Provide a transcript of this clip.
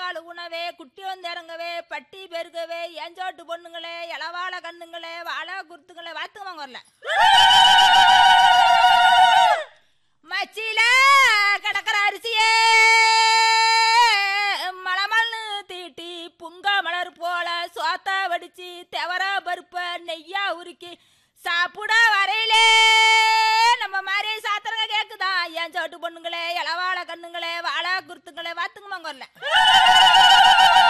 காலு உணவே குட்டி வந்து இறங்கவே பட்டி பெருகவே ஏஞ்சோட்டு பொண்ணுங்களே இளவாழ கண்ணுங்களே வாழை குருத்துங்களே வாத்துக்குவாங்க வரல மச்சில கடற்கர அரிசியே மலமல்னு தீட்டி புங்க மலர் போல சோத்த வடிச்சு தெவர பருப்ப நெய்யா உருக்கி சாப்பிட வரையிலே நம்ம மாதிரி சாத்திரங்க கேக்குதா ஏன் சோட்டு பொண்ணுங்களே இளவாழ கண்ணுங்களே வாழை குருத்துங்களே வாத்துங்க வரல